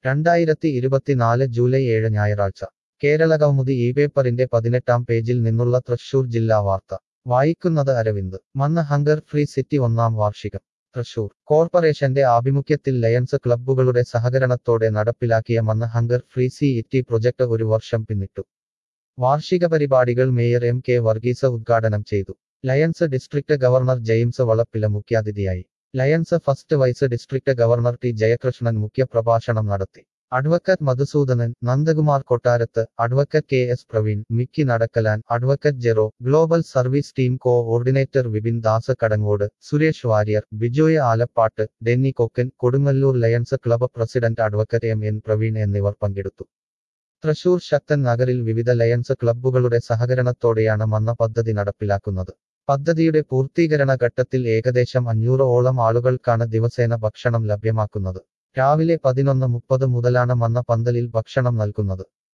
രണ്ടായിരത്തി ഇരുപത്തിനാല് ജൂലൈ ഏഴ് ഞായറാഴ്ച കേരളകൗമുദി ഈ പേപ്പറിന്റെ പതിനെട്ടാം പേജിൽ നിന്നുള്ള തൃശൂർ ജില്ലാ വാർത്ത വായിക്കുന്നത് അരവിന്ദ് മന്ന് ഹങ്കർ ഫ്രീ സിറ്റി ഒന്നാം വാർഷികം തൃശൂർ കോർപ്പറേഷന്റെ ആഭിമുഖ്യത്തിൽ ലയൺസ് ക്ലബ്ബുകളുടെ സഹകരണത്തോടെ നടപ്പിലാക്കിയ മന്ന് hunger free city project ഒരു വർഷം പിന്നിട്ടു വാർഷിക പരിപാടികൾ മേയർ എം കെ വർഗീസ് ഉദ്ഘാടനം ചെയ്തു Lions district governor James Valappila മുഖ്യാതിഥിയായി Lions first vice district governor T Jayakrishnan മുഖ്യപ്രഭാഷണം നടത്തി advocate Madhusoodanan Nandakumar Kottarathu advocate K S Praveen മിക്കി നടക്കലാൻ അഡ്വക്കറ്റ് ജെറോ global service team coordinator Vipin Das Kadangode Suresh Warrier Bijoy Alappatt Denny Kokkan Kodungallur Lions club president advocate M N Praveen എന്നിവർ പങ്കെടുത്തു തൃശൂർ ശക്തൻ നഗറിൽ വിവിധ ലയൺസ് ക്ലബ്ബുകളുടെ സഹകരണത്തോടെയാണ് മന്ന പദ്ധതി നടപ്പിലാക്കുന്നത് പദ്ധതിയുടെ പൂർത്തീകരണ ഘട്ടത്തിൽ ഏകദേശം അഞ്ഞൂറ് ഓളം ആളുകൾക്കാണ് ദിവസേന ഭക്ഷണം ലഭ്യമാക്കുന്നത് രാവിലെ പതിനൊന്ന് മുപ്പത് മുതലാണ് മന്ന പന്തലിൽ ഭക്ഷണം നൽകുന്നത്